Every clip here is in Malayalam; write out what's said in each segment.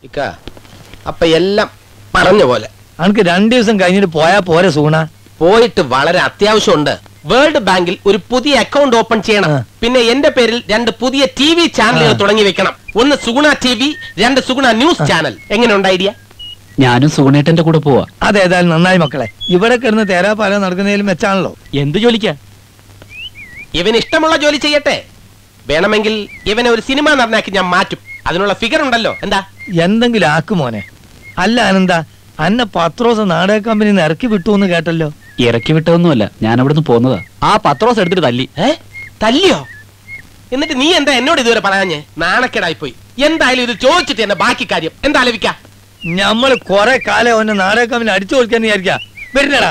ഇക്ക അപ്പൊ എല്ലാം പറഞ്ഞ പോലെ അനക്ക് രണ്ടു ദിവസം കഴിഞ്ഞിട്ട് പോയാ പോരെ സൂണ പോയിട്ട് വളരെ അത്യാവശ്യമുണ്ട് വേൾഡ് ബാങ്കിൽ ഒരു പുതിയ അക്കൗണ്ട് ഓപ്പൺ ചെയ്യണം ആ. പിന്നെ എന്റെ പേരിൽ രണ്ട് പുതിയ ടി വി ചാനലുകൾ ആ. തുടങ്ങി വെക്കണം ഒന്ന് സുഗുണ ടി വി രണ്ട് സുഗുണ ന്യൂസ് ചാനൽ എങ്ങനെയുണ്ട് ഐഡിയ ഞാനും സുഗുണേട്ടന്റെ കൂടെ പോവാ അതേതായാലും നന്നായി മക്കളെ ഇവിടെ കിടന്ന് തേരാപാലം നടക്കുന്നതിലും മെച്ചാണല്ലോ എന്ത് ജോലിക്കാ ഇവന് ഇഷ്ടമുള്ള ജോലി ചെയ്യട്ടെ വേണമെങ്കിൽ ഇവനെ ഒരു സിനിമ നടനാക്കി ഞാൻ മാറ്റും അതിനുള്ള ഫിഗർ ഉണ്ടല്ലോ എന്താ എന്തെങ്കിലും ആക്ക് മോനെ അല്ല അനന്ത അന്നെ പത്രോസ് നാടക കമ്പനി ഇറക്കി വിട്ടു എന്ന് കേട്ടല്ലോ ഇറക്കി വിട്ടതൊന്നുമല്ല ഞാൻ അവിടുന്ന് പോന്നതാ ആ പത്രോസ് എടുത്തിട്ട് തല്ലി ഏ തല്ലിയോ എന്നിട്ട് നീ എന്താ എന്നോട് ഇതുവരെ പറയാഞ്ഞേ നാണക്കേടായി പോയി എന്തായാലും ഇത് ചോദിച്ചിട്ട് എന്നെ ബാക്കി കാര്യം എന്താ ആലോചിക്ക ഞമ്മള് കൊറേ കാലം അവന്റെ നാടക കമ്പനി അടിച്ചു കൊടുക്കാന്ന് വിചാരിക്കാ വരുന്നടാ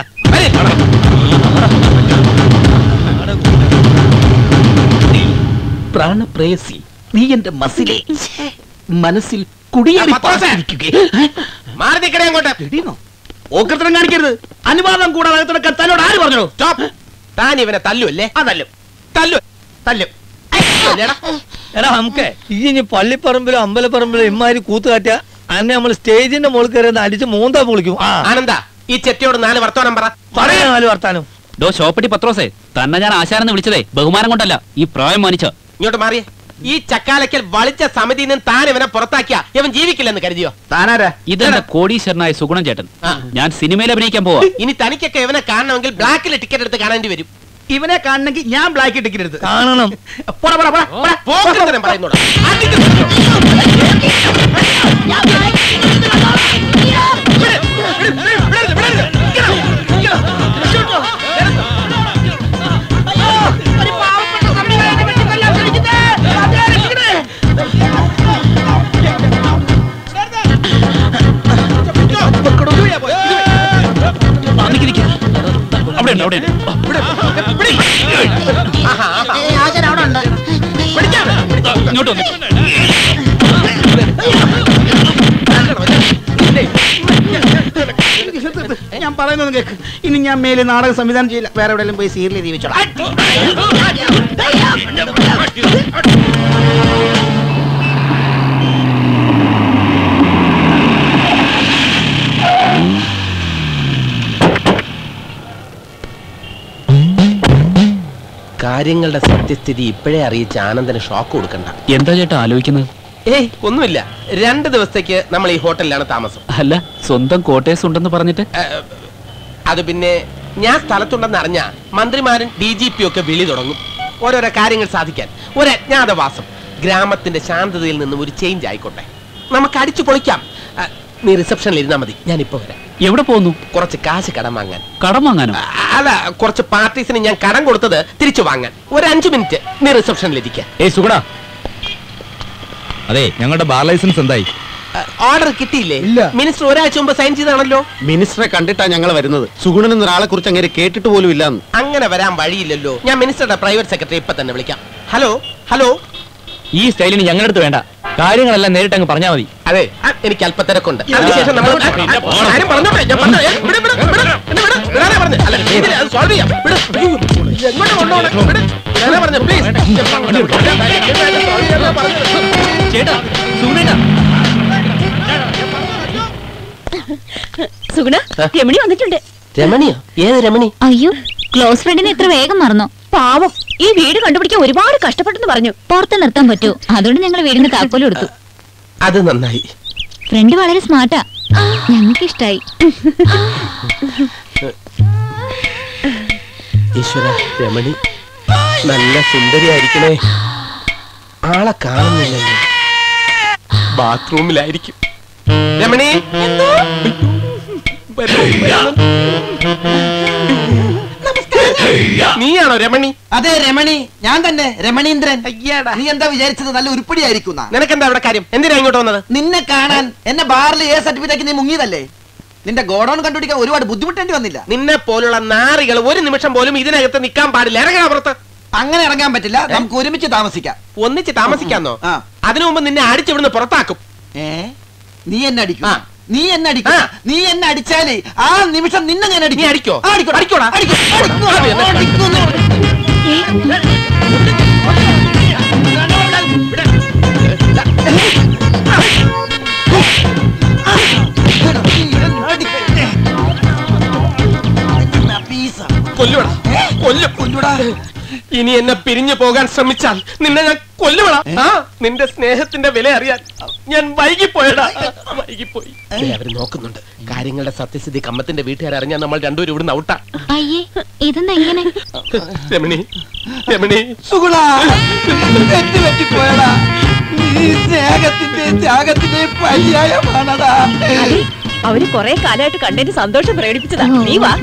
പ്രാണപ്രേയസി നീ എന്റെ മസിലെ മനസ്സിൽ കുടിയേറി ആ, പത്രോസേ! മാറി നിൽക്കണേ അങ്ങോട്ട് ഓക്കത്തരം കാണിക്കരുത് അനുവാദം കൂടാതെ അകത്തൊക്കെ തന്നോട് ആര് പറഞ്ഞു സ്റ്റോപ്പ് താൻ ഇവനെ തല്ലു അല്ലേ ആ തല്ലും തല്ലു തല്ലും അല്ലേടാ? എടാ നമുക്ക് ഈ ഇനി പള്ളിപ്പറമ്പിലോ അമ്പലപ്പറമ്പിലോ ഇമ്മാതിരി കൂത്ത് കാട്ടിയ അന്നെ നമ്മൾ സ്റ്റേജിന്റെ മുകളിൽ കയറി ഒന്ന് അടിച്ച് മൂന്താ പൊളിക്കും ആ ആനന്ദ ഈ ചെറ്റിയോട് നാല് വർത്തമാനം പറ പറയാ നാല് വർത്താനം ഡോ ഷോപ്പട്ടി പത്രോസേ തന്നെ ഞാൻ ആശാനെന്ന് വിളിച്ചതേ ബഹുമാനം കൊണ്ടല്ല ഈ പ്രായം മാനിച്ച ഇങ്ങോട്ട് മാറിയേ ഈ ചക്കാലക്കൽ വളിച്ച സമിതിയിൽ നിന്ന് താൻ ഇവനെ പുറത്താക്കിയ ഇവൻ ജീവിക്കില്ലെന്ന് കരുതിയോ താനാരാ ഇതെന്റെ കോടീശ്വരനായ സുഗുണം ചേട്ടൻ ആ. ഞാൻ സിനിമയിൽ അഭിനയിക്കാൻ പോവാ ഇനി തനിക്കൊക്കെ ഇവനെ കാണണമെങ്കിൽ ബ്ലാക്കിൽ ടിക്കറ്റ് എടുത്ത് കാണേണ്ടി വരും ഇവനെ കാണണമെങ്കിൽ ഞാൻ ബ്ലാക്ക് ടിക്കറ്റ് എടുത്ത് കാണണം പോടാ പോടാ പോടാ പോടാ പോക്കരുതനം പറയുന്നോടാ. അടിക്ക് അവിടെ ഉണ്ട് അവിടെ ഉണ്ട് ആഹാ, ആഹാ. ഇങ്ങോട്ട് വന്നു ഞാൻ പറയുന്നത് കേക്ക് ഇനി ഞാൻ മേലെ നാടക സംവിധാനം ചെയ്യില്ല വേറെ എവിടെയെങ്കിലും പോയി സീരിയൽ ജീവിച്ചോളാം കാര്യങ്ങളുടെ സത്യസ്ഥിതി ഇപ്പോഴേ അറിയിച്ച് ആനന്ദന് ഷോക്ക് കൊടുക്കണ്ട എന്താ ചേട്ടാ ആലോചിക്കുന്നത് ഏയ് ഒന്നുമില്ല രണ്ട് ദിവസത്തേക്ക് നമ്മൾ ഈ ഹോട്ടലിലാണ് താമസം അല്ല സ്വന്തം കോട്ടേഴ്സ് ഉണ്ടെന്ന് പറഞ്ഞിട്ട് ഏഹ്, അത് പിന്നെ ഞാൻ സ്ഥലത്തുണ്ടെന്ന് അറിഞ്ഞ മന്ത്രിമാരും ഡി ജി പി ഒക്കെ വിളി തുടങ്ങും ഓരോരോ കാര്യങ്ങൾ സാധിക്കാൻ ഒരു അജ്ഞാതവാസം ഗ്രാമത്തിന്റെ ശാന്തതയിൽ നിന്നും ഒരു ചേഞ്ച് ആയിക്കോട്ടെ നമുക്ക് അടിച്ചു പൊളിക്കാം ആ, നീ റിസപ്ഷനിൽ ഇരുന്നാ മതി ഞാൻ ഇപ്പൊ വരാം എവിടെ പോകുന്നു കുറച്ച് കാശ് കടം വാങ്ങാൻ കടം വാങ്ങാനോ ആ, അല്ല കുറച്ച് പാർട്ടീസിന് ഞാൻ കടം കൊടുത്തത് തിരിച്ചു വാങ്ങാൻ ഒരു അഞ്ചു മിനിറ്റ് നീ റിസപ്ഷനിൽ ഇരിക്കാം ഏയ് സുഗുണ അതെ ഞങ്ങളുടെ ബാർ ലൈസൻസ് എന്തായി ഓർഡർ കിട്ടിയില്ലേ ഇല്ല. മിനിസ്റ്റർ ഒരാഴ്ച മുമ്പ് സൈൻ ചെയ്താണല്ലോ മിനിസ്റ്ററെ കണ്ടിട്ടാ ഞങ്ങൾ വരുന്നത് സുഗുണൻ എന്നൊരാളെ കുറിച്ച് അങ്ങനെ കേട്ടിട്ട് പോലും ഇല്ലാന്ന് അങ്ങനെ വരാൻ വഴിയില്ലല്ലോ ഞാൻ മിനിസ്റ്ററുടെ പ്രൈവറ്റ് സെക്രട്ടറി ഇപ്പൊ തന്നെ വിളിക്കാം ഹലോ ഹലോ ഈ സ്റ്റൈലിന് ഞങ്ങളുടെ അടുത്ത് വേണ്ട കാര്യങ്ങളെല്ലാം നേരിട്ട് അങ്ങ് പറഞ്ഞാൽ മതി അതെ ആ, എനിക്ക് അല്പത്തിരക്കുണ്ട് അതിനുശേഷം നമ്മൾ ആ, ആ, കാര്യം പറഞ്ഞോട്ടെ, ഞാൻ പറഞ്ഞോ, ഏ, വിട്, വിട്, വിട്, എന്നെ വിട്, വിടാനാ പറഞ്ഞെ. അല്ല, ഇതില് അത് solve ചെയ്യാം. വിട്. അയ്യോ, എങ്ങോട്ട് കൊണ്ടുപോണെ? വിട്. വിടാനാ പറഞ്ഞെ, please. ഞാൻ പറഞ്ഞോ, വിടാൻ കാര്യം, ഇതെല്ലാം solve ചെയ്യാനാ പറഞ്ഞത്. ചേട്ടാ സുഗുണേട്ടാ സുഗുണ രമണി വന്നിട്ടുണ്ട് രമണിയോ ഏത് രമണി അയ്യോ ക്ലോസ് ഫ്രണ്ടിനെ എത്ര വേഗം മറന്നോ പാവം ഈ വീട് കണ്ടുപിടിക്കാൻ ഒരുപാട് കഷ്ടപ്പെട്ടെന്ന് പറഞ്ഞു പുറത്ത് നിർത്താൻ പറ്റൂ അതുകൊണ്ട് ഞങ്ങൾ വീടിന് താക്കോലും എടുത്തു അത് നന്നായി ഫ്രണ്ട് വളരെ സ്മാർട്ടാ ഞങ്ങൾക്ക് ഇഷ്ടായി ഈശ്വര രമണി നല്ല സുന്ദരിയായിരിക്കണേ ആളെ കാണുന്നില്ലല്ലോ ബാത്റൂമിലായിരിക്കും രമണി നീയാണോ രമണി അതെ രമണി ഞാൻ തന്നെ രമണീന്ദ്രൻ അയ്യാടാ നീ എന്താ വിചാരിച്ചത് നല്ല ഉരുപ്പടിയായിരിക്കുന്ന നിനക്കെന്താ ഇവിടെ കാര്യം എന്തിനാ ഇങ്ങോട്ട് വന്നത് നിന്നെ കാണാൻ എന്നെ ബാറിൽ ഏ സർട്ടിഫിക്കറ്റ് നീ മുങ്ങിയതല്ലേ നിന്റെ ഗോഡൌൺ കണ്ടുപിടിക്കാൻ ഒരുപാട് ബുദ്ധിമുട്ടേണ്ടി വന്നില്ല നിന്നെ പോലുള്ള നാറികൾ ഒരു നിമിഷം പോലും ഇതിനകത്ത് നിൽക്കാൻ പാടില്ല ഇറങ്ങാ പുറത്ത് അങ്ങനെ ഇറങ്ങാൻ പറ്റില്ല നമുക്ക് ഒരുമിച്ച് താമസിക്കാം ഒന്നിച്ച് താമസിക്കാന്നോ ആ. അതിനു മുമ്പ് നിന്നെ അടിച്ചിവിടുന്ന് പുറത്താക്കും ഏ നീ എന്നെ അടിക്കും ആ. നീ എന്നെ അടിക്കും ആ. നീ എന്നെ അടിച്ചാലേ ആ നിമിഷം നിന്നെ ഞാൻ അടിക്കും നീ അടിക്കോ? ആ, അടിക്കോടാ. അടിക്കോടാ. അടിക്കും. അടിക്കും. അതെ, എന്നെ അടിക്കുന്നു. പോടാ ഇനി എന്നെ പിരിഞ്ഞു പോകാൻ ശ്രമിച്ചാൽ നിന്നെ ഞാൻ കൊല്ലുവിടാ ആ നിന്റെ സ്നേഹത്തിന്റെ വില അറിയാൻ ഞാൻ വൈകിപ്പോയടാ വൈകിപ്പോയി ദേ, അവര് നോക്കുന്നുണ്ട് കാര്യങ്ങളുടെ സത്യസ്ഥിതി കമ്മത്തിന്റെ വീട്ടുകാർ അറിഞ്ഞാൽ നമ്മൾ രണ്ടുപേരും ഇവിടുന്ന് ഔട്ടാ അയ്യേ ഇതെന്താ ഇങ്ങനെ രമണി രമണി സുഗുണ തെറ്റ് പറ്റിപ്പോയടാ നീ സ്നേഹത്തിന്റെ ത്യാഗത്തിന്റെ പര്യായമാണടാ അതെ, അവര് കൊറേ കാലമായിട്ട് കണ്ടതിന് സന്തോഷം പ്രകടിപ്പിച്ചതാ നീ വാ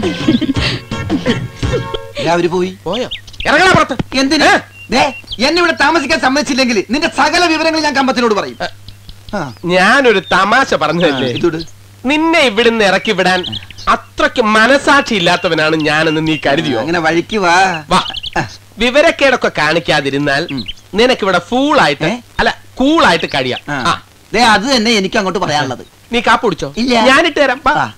അവര് പോയി പോയോ ഇറങ്ങണ പുറത്ത് എന്തിന് ദേ എന്നെ ഇവിടെ താമസിക്കാൻ സമ്മതിച്ചില്ലെങ്കിൽ നിന്റെ സകല വിവരങ്ങൾ ഞാൻ കമ്പത്തിനോട് പറയും ആ, ഞാനൊരു തമാശ പറഞ്ഞതല്ലേ ഇതോട് നിന്നെ ഇവിടുന്ന് ഇറക്കി വിടാൻ അത്രയ്ക്ക് മനസാക്ഷി ഇല്ലാത്തവനാണ് ഞാനെന്ന് നീ കരുതിയോ അങ്ങനെ വഴിക്ക് വാ വാ വിവരക്കേടൊക്കെ കാണിക്കാതിരുന്നാൽ നിനക്കിവിടെ ഫൂളായിട്ട് ഏ? അല്ല കൂളായിട്ട് കഴിയാം ആ. ആ, ദേ അത് തന്നെ എനിക്ക് അങ്ങോട്ട് പറയാനുള്ളത് നീ കാപ്പ് കുടിച്ചോ ഇല്ല. ഞാനിട്ട് തരാം വാ. ആ.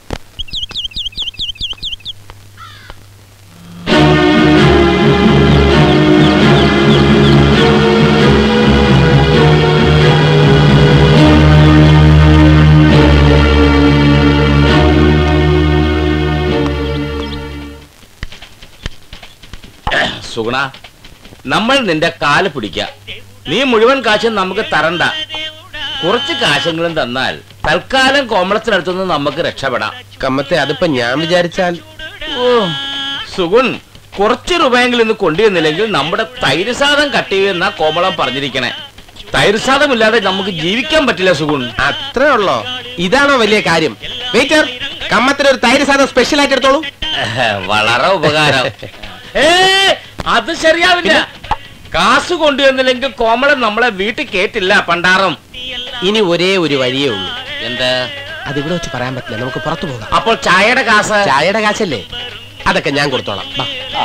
സുഗുണ നമ്മൾ നിന്റെ കാല് പിടിക്ക നീ മുഴുവൻ കാശും നമുക്ക് തരണ്ട കുറച്ച് കാശെങ്കിലും തന്നാൽ തൽക്കാലം കോമളത്തിനടുത്തുനിന്ന് നമുക്ക് രക്ഷപ്പെടാം കമ്മത്തെ അതിപ്പോ ഞാൻ വിചാരിച്ചാൽ ഓ സുഗുൺ കുറച്ച് രൂപയെങ്കിലും ഇന്ന് കൊണ്ടുവന്നില്ലെങ്കിൽ നമ്മുടെ തൈരുസാദം കട്ട് ചെയ്യുന്ന കോമളം പറഞ്ഞിരിക്കണേ തൈരുസാദം ഇല്ലാതെ നമുക്ക് ജീവിക്കാൻ പറ്റില്ല സുഗുൺ അത്രേ ഉള്ളോ ഇതാണോ വലിയ കാര്യം വെയിറ്റർ കമ്മത്തിന് ഒരു തൈര് സാധനം സ്പെഷ്യൽ ആയിട്ട് എടുത്തോളൂ വളരെ ഉപകാരം ഏ അത് ശരിയാവില്ല കാശ് കൊണ്ടുവന്നില്ലെങ്കിൽ കോമളം നമ്മളെ വീട്ടിൽ കേട്ടില്ല പണ്ടാറം ഇനി ഒരേ ഒരു വഴിയേ ഉള്ളൂ എന്ത് അതിവിടെ വെച്ച് പറയാൻ പറ്റില്ല നമുക്ക് പുറത്തു പോകാം അപ്പോൾ ചായയുടെ കാശ് ചായയുടെ കാശല്ലേ അതൊക്കെ ഞാൻ കൊടുത്തോളാം വാ.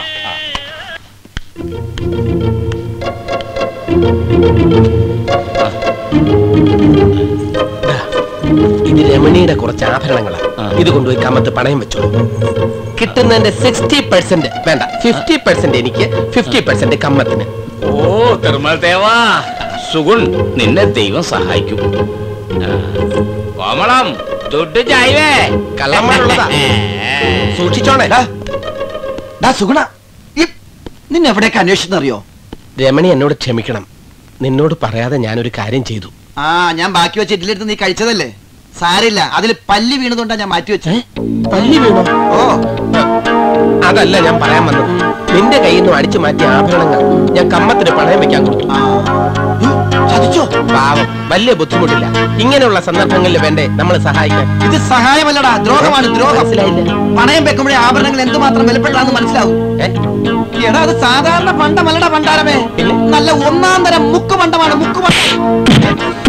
ദാ, ഇത് രമണിയുടെ കുറച്ച് ആഭരണങ്ങളാണ് ഇത് കൊണ്ടുപോയി കമ്മത്ത് പണയം വെച്ചോളൂ കിട്ടുന്നതിന്റെ സിക്സ്റ്റി പെർസെന്റ് വേണ്ട ഫിഫ്റ്റി പെർസെന്റ് എനിക്ക് ഫിഫ്റ്റി പെർസെന്റ് കമ്മത്തിന് ഓ തിരുമൽ ദേവാ സുഗുൺ നിന്നെ ദൈവം സഹായിക്കും ആ, കോമളം ദുഡ് ചായവേ കള്ളന്മാരുള്ളതാ. സൂക്ഷിച്ചോണേ ഡാ, ഡാ സുഗുണ ഈ നിന്നെ എവിടേക്ക് അന്വേഷിച്ചെന്നറിയോ രമണി എന്നോട് ക്ഷമിക്കണം നിന്നോട് പറയാതെ ഞാനൊരു കാര്യം ചെയ്തു ആ ഞാൻ ബാക്കി വെച്ച ഇഡ്ഡലിയെടുത്ത് നീ കഴിച്ചതല്ലേ സാരില്ല അതിൽ പല്ലി വീണതുകൊണ്ടാ ഞാൻ മാറ്റി വെച്ചേ പല്ലി വീണോ ഓ അതല്ല ഞാൻ പറയാൻ വന്നത് നിന്റെ കയ്യിൽ നിന്ന് അടിച്ചു മാറ്റിയ ആഭരണങ്ങൾ ഞാൻ കമ്മത്തിന് പണയം വെക്കാൻ കൊടുത്തു ആ. ഉം, ചതിച്ചോ പാവം വലിയ ബുദ്ധിമുട്ടില്ല ഇങ്ങനെയുള്ള സന്ദർഭങ്ങളിൽ വേണ്ടേ നമ്മൾ സഹായിക്കാൻ ഇത് സഹായമല്ലടാ ദ്രോഹമാണ് ദ്രോഹം മനസ്സിലായില്ല പണയം വെക്കുമ്പോഴേ ആഭരണങ്ങൾ എന്തുമാത്രം വിലപ്പെട്ടതാന്ന് മനസ്സിലാവും ഏ? എടാ അത് സാധാരണ പണ്ടമല്ലടാ പണ്ടാരമേ പിന്നെ? നല്ല ഒന്നാം തരം മുക്ക് പണ്ടമാണ് മുക്ക് പണ്ടം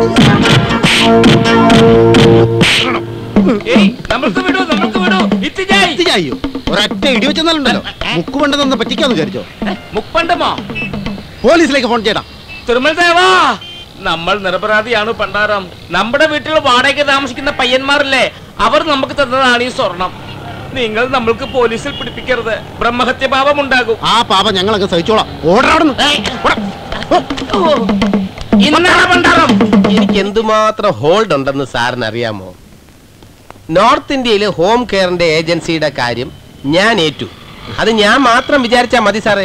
ഏയ്, നമുക്ക് വിടൂ നമുക്ക് വിടൂ ഇത്തിജായി അയ്യോ ഒരൊറ്റ ഇടി വെച്ചെന്നാലുണ്ടല്ലോ മുക്കുകൊണ്ടെന്ന് പറ്റിക്കാന്ന് വിചാരിച്ചോ മുപ്പണ്ടമോ പോലീസിലേക്ക് ഫോൺ ചെയ്യടാ തിരുമൽ ദേവാ നമ്മൾ നിരപരാധിയാണ് പണ്ടാരം നമ്മുടെ വീട്ടിൽ വാടകയ്ക്ക് താമസിക്കുന്ന പയ്യന്മാരില്ലേ അവർ നമുക്ക് തന്നതാണ് ഈ സ്വർണം നിങ്ങൾ നമ്മൾക്ക് പോലീസിൽ പിടിപ്പിക്കരുത് ബ്രഹ്മഹത്യഭാവം ഉണ്ടാകും ആ പാപം ഞങ്ങളൊക്കെ സഹിച്ചോളാം ഓർഡർ അവിടെ ഇന്നാണ് പണ്ടാരം എനിക്ക് എന്തുമാത്രം ഹോൾഡ് ഉണ്ടെന്ന് സാറിന് അറിയാമോ നോർത്ത് ഇന്ത്യയിലെ ഹോം കെയറിന്റെ ഏജൻസിയുടെ കാര്യം ഞാൻ ഏറ്റു അത് ഞാൻ മാത്രം വിചാരിച്ചാ മതി സാറേ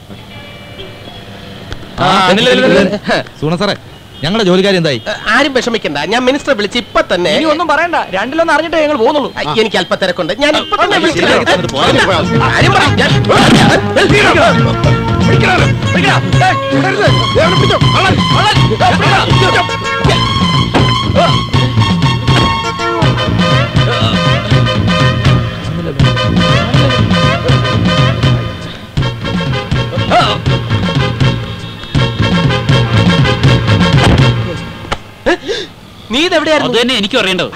സൂണ സാറേ ഞങ്ങളുടെ ജോലിക്കാരി എന്തായി ആരും വിഷമിക്കണ്ട ഞാൻ മിനിസ്റ്ററെ വിളിച്ച് ഇപ്പൊ തന്നെ ഒന്നും പറയണ്ട രണ്ടിലൊന്നും അറിഞ്ഞിട്ടേ ഞങ്ങൾ പോകുന്നുള്ളൂ ആ, എനിക്ക് അല്പ തിരക്കുണ്ട് ഞാൻ ഇപ്പൊ തന്നെ ശരിയാക്കി തന്നിട്ട് പോയാ പോയാ. കാര്യം പറ. ഞാൻ- നീ അത് ഇതെവിടെയായിരുന്നു തന്നെ എനിക്കും അറിയേണ്ടത്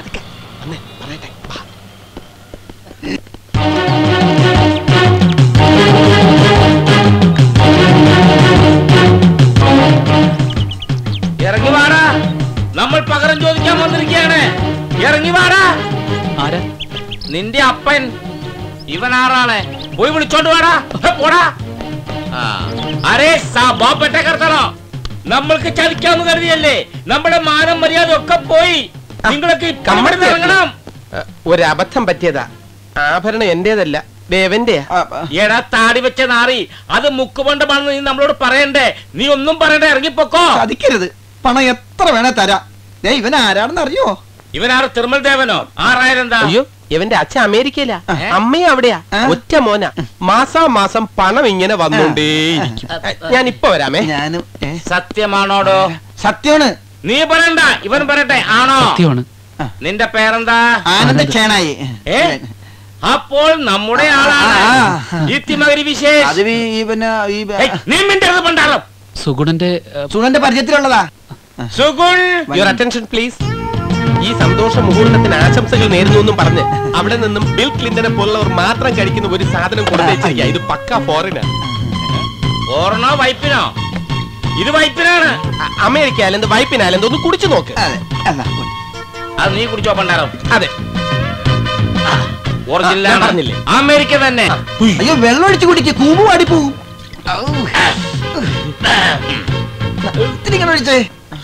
ഇറങ്ങി വാടാ നമ്മൾ പകരം ചോദിക്കാൻ വന്നിരിക്കുകയാണ് ഇറങ്ങി വാടാ ആരാ നിന്റെ അപ്പൻ ഇവൻ ആറാണ് പോയി വിളിച്ചോണ്ട് വാടാ ഹെ, പോടാ ആ. അരേ സാ ബോപ്പട്ടെ കർത്തണോ നമ്മൾക്ക് ചതിക്കാന്ന് കരുതിയല്ലേ നമ്മുടെ മാനം മര്യാദ ഒക്കെ പോയി നിങ്ങളൊക്കെ കമ്മടി കമ്മടി ഇറങ്ങണം ഒരു അബദ്ധം പറ്റിയതാ ആഭരണം എന്റേതല്ല ദേവന്റെയാ ആ, ആ. എടാ താടി വെച്ച നാറി അത് മുക്കുകൊണ്ടമാണെന്ന് നീ നമ്മളോട് പറയണ്ടേ നീ ഒന്നും പറയണ്ടേ ഇറങ്ങിപ്പോക്കോ ചതിക്കരുത് പണം എത്ര വേണേ തരാം ദേ ഇവൻ ആരാണെന്ന് അറിയോ ഇവനാറ് തിരുമൽ ദേവനോ ആറായിരം എന്താ അയ്യോ ഇവന്റെ അച്ഛൻ അമേരിക്കയിലാ ഏ? അമ്മയും അവിടെയാ ആ? ഒറ്റ മോന മാസാ മാസം പണം ഇങ്ങനെ വന്നോണ്ടേയിരിക്കും ഞാൻ ഇപ്പൊ വരാമേ ഞാനും ഏ, സത്യമാണോടോ സത്യമാണ് നീ പറയണ്ട ഇവൻ പറയട്ടെ ആണോ സത്യമാണ് നിന്റെ പേരെന്താ ആനന്ദ ചേണായി ഏ അപ്പോൾ നമ്മുടെ ആളാണ് ആ, ആ. ഇത്തിമകരി വിശേഷ് അത് ഈ ഈ പിന്നെ ഈ ഏയ്, നീ മിണ്ടരുത് പണ്ടാറം സുഗുണന്റെ ഏ, സുഖന്റെ പരിചയത്തിലുള്ളതാ സുഗുൺ യുവർ അറ്റൻഷൻ പ്ലീസ് ഈ സന്തോഷ മുഹൂർത്തത്തിന് ആശംസകൾ നേരുന്നു എന്നും പറഞ്ഞ് അവിടെ നിന്നും ബിൽ ക്ലിന്റനെ പോലുള്ളവർ മാത്രം കഴിക്കുന്ന ഒരു സാധനം കൊടുത്തേച്ചിരിക്കുക ഇത് പക്ക ഫോറിനാണ് ഓർണോ വൈപ്പിനോ ഇത് വൈപ്പിനാണ് അമേരിക്ക ആയാലും വൈപ്പിനായാലും ഒന്ന് കുടിച്ചു നോക്ക് അതെ അതാ, പോയി. അത് നീ കുടിച്ചോ പണ്ടാരം അതെ ഒറിജിനൽ ഞാൻ പറഞ്ഞില്ലേ? അമേരിക്ക തന്നെ അയ്യോ വെള്ളം ഒഴിച്ച് കുടിക്ക് കൂമ്പ് പാടി പോവും ഇത്തിരി ഇങ്ങനെ ഒഴിച്ചേ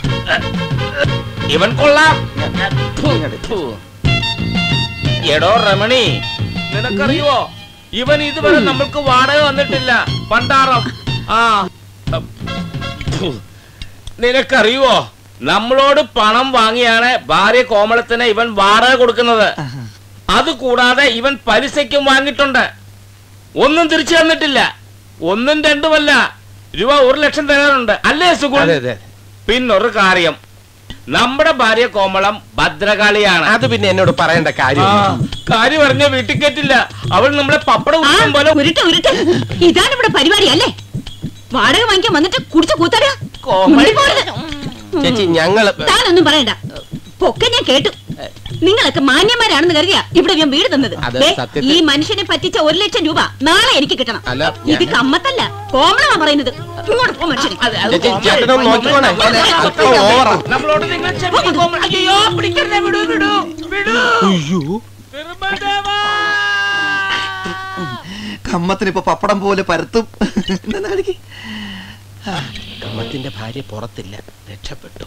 ഇവൻ കൊള്ളാം ഫു, ഫു. എടോ രമണി നിനക്കറിയോ ഇവൻ ഇതുവരെ നമ്മൾക്ക് വാടക വന്നിട്ടില്ല പണ്ടാറം ആ ഫു. നിനക്കറിയോ നമ്മളോട് പണം വാങ്ങിയാണ് ഭാര്യ കോമളത്തിന് ഇവൻ വാടക കൊടുക്കുന്നത് അത് കൂടാതെ ഇവൻ പലിശയ്ക്കും വാങ്ങിയിട്ടുണ്ട് ഒന്നും തിരിച്ചു തന്നിട്ടില്ല ഒന്നും രണ്ടുമല്ല രൂപ ഒരു ലക്ഷം തരാറുണ്ട് അല്ലേ സുഗുൺ അതെ അതെ പിന്നൊരു കാര്യം നമ്മുടെ ഭാര്യ കോമളം ഭദ്രകാളിയാണ് അത് പിന്നെ എന്നോട് പറയേണ്ട ആ, കാര്യം കാര്യം പറഞ്ഞ വീട്ടിൽ കേട്ടില്ല അവൾ നമ്മളെ പപ്പടം ആ, ഉരുട്ടും പോലെ ഉരുട്ട് ഉരുട്ട് ഇതാണ് ഇവിടെ പരിപാടി അല്ലേ വാടക വാങ്ങിക്കാൻ വന്നിട്ട് കുടിച്ചു കൂത്തടാ കോമളി. ചേച്ചി ഞങ്ങള് താനൊന്നും പറയണ്ട പൊക്കെ ഞാൻ കേട്ടു നിങ്ങളൊക്കെ മാന്യന്മാരാണെന്ന് കരുതിയാ ഇവിടെ ഞാൻ വീട് തന്നത് അത് ദേ, സത്യത്തിൽ- ഈ മനുഷ്യനെ പറ്റിച്ച ഒരു ലക്ഷം രൂപ നാളെ എനിക്ക് കിട്ടണം അല്ല, ഇത് ഞാൻ- കമ്മത്തല്ല കോമളമാ പറയുന്നത് ഇങ്ങോട്ട് പോ മനുഷ്യൻ ചേച്ചി ചേട്ടനൊന്ന് നോക്കിക്കോണേ അല്പം ഓവറാ നമ്മളോട് നിങ്ങൾ ക്ഷമിക്ക് കോമളി. അയ്യോ പിടിക്കരുതേ വിടൂ വിടൂ വിടൂ തിരുമദേവാ. കമ്മത്തിന് ഇപ്പൊ പപ്പടം പോലെ പരത്തും ഇതെന്നാ കാണിക്ക്? കമ്മത്തിന്റെ ഭാര്യ പുറത്തില്ല രക്ഷപ്പെട്ടു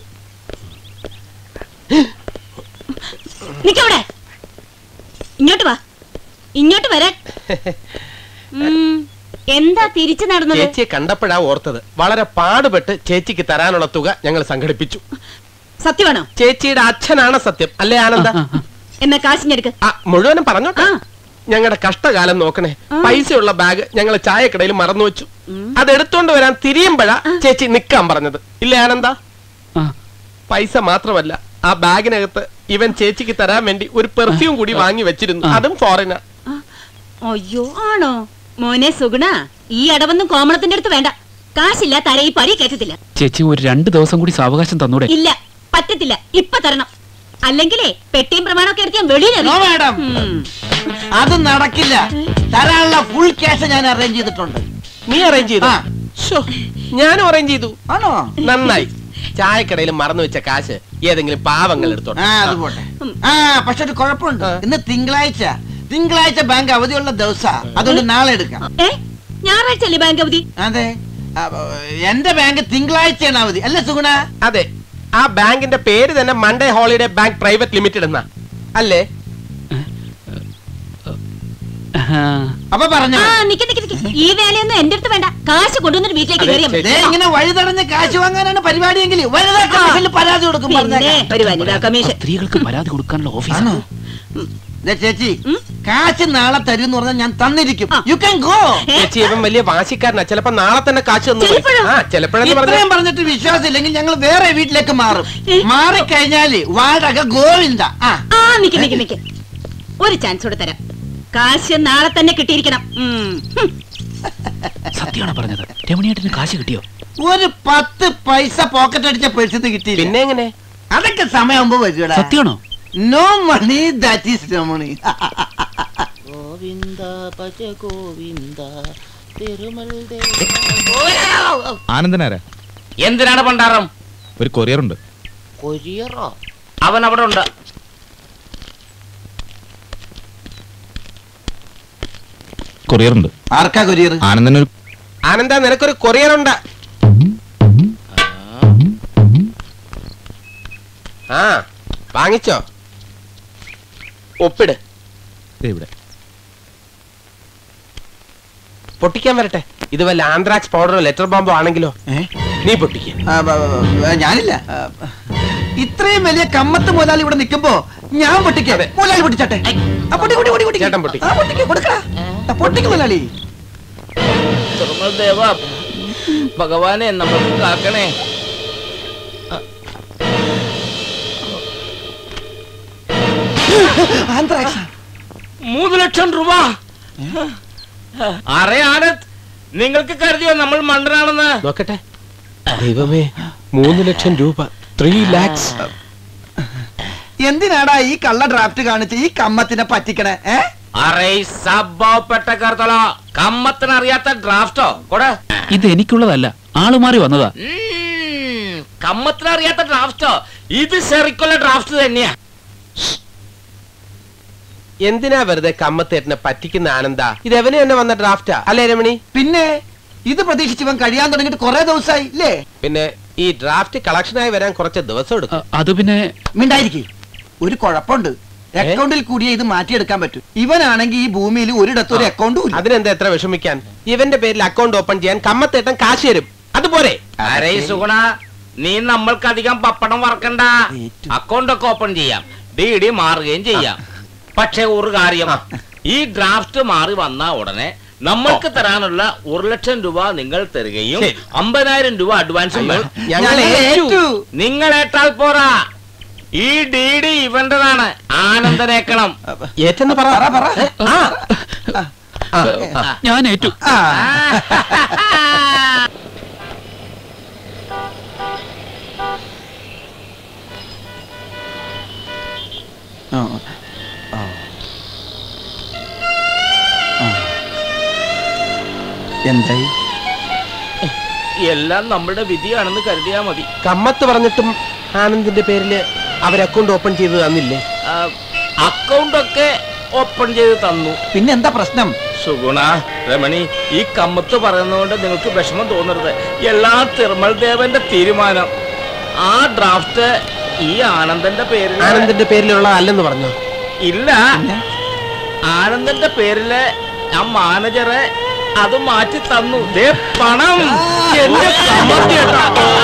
നിക്കവിടെ ഇങ്ങോട്ട് വാ ഇങ്ങോട്ട് വരാൻ ഉം, എന്താ തിരിച്ചു നടന്നത് ചേച്ചിയെ കണ്ടപ്പോഴാ ഓർത്തത് വളരെ പാടുപെട്ട് ചേച്ചിക്ക് തരാനുള്ള തുക ഞങ്ങൾ സംഘടിപ്പിച്ചു സത്യമാണോ ചേച്ചിയുടെ അച്ഛനാണ് സത്യം അല്ലേ ആനന്ദ എന്നാ കാശിഞ്ഞെടുക്ക് ആ മുഴുവനും പറഞ്ഞോട്ടെ ആ. ഞങ്ങളുടെ കഷ്ടകാലം നോക്കണേ ആ. പൈസയുള്ള ബാഗ് ഞങ്ങൾ ചായക്കടയിൽ മറന്നു വെച്ചു അത് എടുത്തോണ്ട് വരാൻ തിരിയുമ്പോഴാ ചേച്ചി നിക്കാൻ പറഞ്ഞത് ഇല്ലേ ആനന്ദ ആ, പൈസ മാത്രമല്ല ആ ബാഗിനകത്ത് ഇവൻ ചേച്ചിക്ക് തരാൻ വേണ്ടി ഒരു പെർഫ്യൂം കൂടി വാങ്ങി വെച്ചിരുന്നു ആ. അതും ഫോറിനാ അയ്യോ ആണോ മോനെ സുഗുണ ഈ അടവൊന്നും കോമളത്തിന്റെ അടുത്ത് വേണ്ട കാശില്ല തര ഈ പടി കയറ്റത്തില്ല ചേച്ചി ഒരു രണ്ട് ദിവസം കൂടി സാവകാശം തന്നൂടെ ഇല്ല പറ്റത്തില്ല ഇപ്പൊ തരണം അല്ലെങ്കിലേ പെട്ടിയും പ്രമാണമൊക്കെ എടുത്ത് ഞാൻ വെളിയിൽ നോ മാഡം അത് നടക്കില്ല തരാനുള്ള ഫുൾ ക്യാഷ് ഞാൻ അറേഞ്ച് ചെയ്തിട്ടുണ്ട് നീ അറേഞ്ച് ചെയ്തു ആ. ശ്ശോ, ഞാനും അറേഞ്ച് ചെയ്തു ആണോ നന്നായി ചായക്കടയിൽ മറന്നു വെച്ച കാശ് ഏതെങ്കിലും പാവങ്ങൾ എടുത്തോട്ടെ ആ അത് പോട്ടെ ആ പക്ഷെ ഒരു കുഴപ്പമുണ്ട് ആ. ഇന്ന് തിങ്കളാഴ്ച തിങ്കളാഴ്ച ബാങ്ക് അവധിയുള്ള ദിവസ അതുകൊണ്ട് നാളെ എടുക്കാം ഏ ഞായറാഴ്ച അല്ലേ ബാങ്ക് അവധി അതെ ആ, എന്റെ ബാങ്ക് തിങ്കളാഴ്ചയാണ് അവധി അല്ലേ സുഗുണ അതെ ആ ബാങ്കിന്റെ പേര് തന്നെ Monday holiday bank private limited എന്നാ അല്ലേ ആ, അപ്പൊ പറഞ്ഞു ആ നിക്ക് നിക്ക് നിക്ക് ഈ വേലയൊന്നും എന്റെ അടുത്ത് വേണ്ട കാശ് കൊണ്ടുവന്നിട്ട് വീട്ടിലേക്ക് അതെ, കയറിയാ മതി. ശരി. ഇങ്ങനെ വഴി തടഞ്ഞ് കാശ് വാങ്ങാനാണ് പരിപാടിയെങ്കിൽ വനിതാ കമ്മീഷനിൽ പരാതി കൊടുക്കും പിന്നെ പറഞ്ഞേക്കാം. ഒരു വനിതാ കമ്മീഷൻ സ്ത്രീകൾക്ക് പരാതി കൊടുക്കാനുള്ള ആണോ ഓഫീസാണ് ദേ ചേച്ചി ഉം? കാശ് നാളെ തരും എന്ന് പറഞ്ഞാൽ ഞാൻ തന്നിരിക്കും ആ. യു ക്യാൻ ഗോ ഏ? ചേച്ചി ഇവൻ വലിയ വാശിക്കാരനാ ചിലപ്പോ നാളെ തന്നെ കാശ് തന്നു പോയി. ചിലപ്പോഴോ? ആ ചിലപ്പോഴെന്ന് പറഞ്ഞ ഇത്രയും പറഞ്ഞിട്ട് വിശ്വാസം ഇല്ലെങ്കിൽ ഞങ്ങൾ വേറെ വീട്ടിലേക്ക് മാറും ഏ? മാറിക്കഴിഞ്ഞാല് വാടക ഗോവിന്ദ ആ ആ നിക്ക് നിക്ക് നിക്ക് ഒരു ചാൻസ് കൂടെ തരാം കാശ് നാളെ തന്നെ കിട്ടിയിരിക്കണം ഉം. ഹും. സത്യമാണ് പറഞ്ഞത് രമണിയേട്ടന് കാശ് കിട്ടിയോ ഒരു പത്ത് പൈസ പോക്കറ്റ് അടിച്ച പേഴ്സത്ത് കിട്ടിയില്ല പിന്നെ എങ്ങനെ അതൊക്കെ സമയമാകുമ്പോ വരൂടാ സത്യമാണോ no money that is no money ആനന്ദനാരാ എന്തിനാണ് പണ്ടാറം ഒരു കൊറിയർ ഉണ്ട് അവൻ അവിടെ ഉണ്ട് കൊറിയർ ഉണ്ട് ആർക്കാ കൊരിയർ ആനന്ദനൊരു ആനന്ദ നിനക്കൊരു കൊറിയർ ഉണ്ട് ആ വാങ്ങിച്ചോ ഒപ്പിട് ദേ ഇവിടെ പൊട്ടിക്കാൻ വരട്ടെ ഇത് വല്ല ആന്ത്രാക്സ് പൗഡറോ ലെറ്റർ ബോംബോ ആണെങ്കിലോ ഏ? നീ പൊട്ടിക്ക ആ, ബ- ബ- ബ- ഞാനില്ല ആ, ഇത്രയും വലിയ കമ്മത്ത് മുതലാളി ഇവിടെ നിൽക്കുമ്പോ ഞാൻ പൊട്ടിക്കേ മുതലാളി പൊട്ടിച്ചാട്ടെ ആ, പൊട്ടി, പൊട്ടി, പൊട്ടി, പൊട്ടി. ചേട്ടൻ പൊട്ടിക്ക്. ആ, പൊട്ടിക്ക്, കൊടുക്കടാ. ആ, പൊട്ടിക്ക് മുതലാളി തിരുമൽ ദേവ ഭഗവാനെ നമ്മൾക്ക് കാക്കണേ ആന്ത്രാക്സ് മൂന്ന് ലക്ഷം രൂപ അറേ ആനന്ദ് നിങ്ങൾക്ക് കരുതിയോ നമ്മൾ മണ്ടനാണെന്ന് നോക്കട്ടെ ദൈവമേ മൂന്ന് ലക്ഷം രൂപ ത്രീ ലാക്സ് എന്തിനാടാ ഈ കള്ള ഡ്രാഫ്റ്റ് കാണിച്ച് ഈ കമ്മത്തിനെ പറ്റിക്കണേ ഏ അറേ സബ്ബപ്പെട്ട കമ്മത്തിന് അറിയാത്ത ഡ്രാഫ്റ്റോ കൊട ഇത് എനിക്കുള്ളതല്ല ആള് മാറി വന്നതാ കമ്മത്തിന് അറിയാത്ത ഡ്രാഫ്റ്റോ ഇത് ശരിക്കുള്ള ഡ്രാഫ്റ്റ് തന്നെയാ എന്തിനാ വെറുതെ കമ്മത്തേട്ടനെ പറ്റിക്കുന്ന ആനന്ദ ഇത് എവന് തന്നെ വന്ന ഡ്രാഫ്റ്റാ അല്ലേ രമണി പിന്നെ ഇത് പ്രതീക്ഷിച്ച് ഇവൻ കഴിയാൻ തുടങ്ങിയിട്ട് കുറെ ദിവസമായി ഇല്ലേ പിന്നെ ഈ ഡ്രാഫ്റ്റ് കളക്ഷനായി വരാൻ കുറച്ച് ദിവസം എടുക്കും അ- അത് പിന്നെ മിണ്ടായിരിക്കും ഒരു കുഴപ്പമുണ്ട് അക്കൗണ്ടിൽ കൂടിയേ ഇത് മാറ്റിയെടുക്കാൻ പറ്റൂ ഇവനാണെങ്കിൽ ഈ ഭൂമിയിൽ ഒരിടത്തും ഒരു അക്കൗണ്ടും ഇല്ല അതിനെന്താ എത്ര വിഷമിക്കാൻ ഇവന്റെ പേരിൽ അക്കൗണ്ട് ഓപ്പൺ ചെയ്യാൻ കമ്മത്തേട്ടൻ കാശ് തരും അതുപോലെ അരേ സുഗുണ നീ നമ്മൾക്ക് അധികം പപ്പടം വറക്കണ്ട അക്കൗണ്ട് ഒക്കെ ഓപ്പൺ ചെയ്യാം ഡി ഡി മാറുകയും ചെയ്യാം പക്ഷെ ഒരു കാര്യം ഈ ഡ്രാഫ്റ്റ് മാറി വന്ന ഉടനെ നമ്മൾക്ക് തരാനുള്ള ഒരു ലക്ഷം രൂപ നിങ്ങൾ തരികയും ശരി. അമ്പതിനായിരം രൂപ അഡ്വാൻസും വേണം. ഞങ്ങൾ ഞങ്ങൾ ഏറ്റു. ഏറ്റു. നിങ്ങൾ ഏട്ടാൽ പോരാ ഈ ഡി ഡി ഇവന്റേതാണ് ആനന്ദനേക്കണം ഏറ്റെന്ന് പറ പറ, പറ. ആ. ആ. ഞാൻ ഏറ്റു ആ, ആ, ആ. ആ. എന്തായി എല്ലാം നമ്മുടെ വിധിയാണെന്ന് കരുതിയാ മതി കമ്മത്ത് പറഞ്ഞിട്ടും ആനന്ദിന്റെ പേരില് അവർ അക്കൗണ്ട് ഓപ്പൺ ചെയ്ത് തന്നില്ലേ അക്കൗണ്ട് ഒക്കെ ഓപ്പൺ ചെയ്ത് തന്നു പിന്നെ എന്താ പ്രശ്നം സുഗുണ രമണി ഈ കമ്മത്ത് പറയുന്നതുകൊണ്ട് നിങ്ങൾക്ക് വിഷമം തോന്നരുത് എല്ലാ തിരുമൽ ദേവന്റെ തീരുമാനം ആ ഡ്രാഫ്റ്റ് ഈ ആനന്ദന്റെ പേരിൽ ആനന്ദിന്റെ പേരിലുള്ള അല്ലെന്ന് പറഞ്ഞു ഇല്ല ആനന്ദന്റെ പേരില് ആ മാനേജറെ അത് മാറ്റി തന്നു ദേ പണം എന്റെ കമ്മത്തി കേട്ടോ.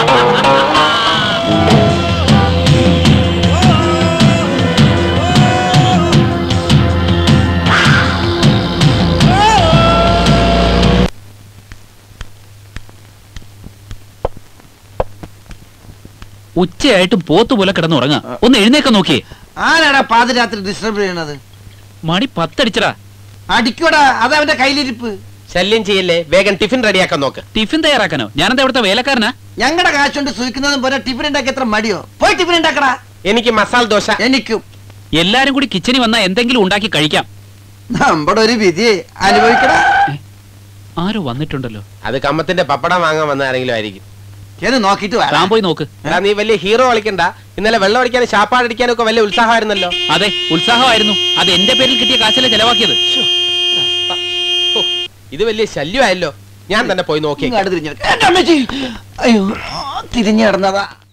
ഉച്ചയായിട്ടും പോത്ത് പോലെ കിടന്നുറങ്ങാ ഒന്ന് എഴുന്നേക്കാൻ നോക്കിയേ ആരാടാ പാതിരാത്രി ഡിസ്റ്റർബ് ചെയ്യണത് മണി പത്തടിച്ചടാ അടിക്കോടാ അത് അവന്റെ കയ്യിലിരിപ്പ് ശല്യം ചെയ്യല്ലേ വേഗം ടിഫിൻ റെഡിയാക്കാൻ നോക്ക് ടിഫിൻ തയ്യാറാക്കാനോ ഞാനെന്താ ഇവിടുത്തെ വേലക്കാരനാ ഞങ്ങളുടെ കാശ് കൊണ്ട് സൂഹിക്കുന്നതും പോലെ ടിഫിൻ ഉണ്ടാക്കി എത്ര മടിയോ പോയി ടിഫിൻ ഉണ്ടാക്കടാ എനിക്ക് മസാല ദോശ എനിക്കും എല്ലാരും കൂടി കിച്ചണിൽ വന്നാ എന്തെങ്കിലും ഉണ്ടാക്കി കഴിക്കാം നമ്മുടെ ഒരു വിധി അനുഭവിക്കടാ ആരോ വന്നിട്ടുണ്ടല്ലോ അത് കമ്മത്തിന്റെ പപ്പടം വാങ്ങാൻ വന്ന ആരെങ്കിലും ആയിരിക്കും എന്ന് നോക്കിട്ട് താൻ വരാം പോയി നോക്ക് എടാ നീ വലിയ ഹീറോ കളിക്കണ്ട ഇന്നലെ വെള്ളം അടിക്കാനും ശാപ്പാടടിക്കാനും ഒക്കെ വലിയ ഉത്സാഹമായിരുന്നല്ലോ അതെ ഉത്സാഹമായിരുന്നു അത് എന്റെ പേരിൽ കിട്ടിയ കാശല്ലേ ചെലവാക്കിയത് ഹോ, ഇത് വലിയ ശല്യമായല്ലോ ഞാൻ തന്നെ പോയി നോക്കി ഇങ്ങോട്ട് തിരിഞ്ഞു അയ്യോ തിരിഞ്ഞു കിടന്നതാ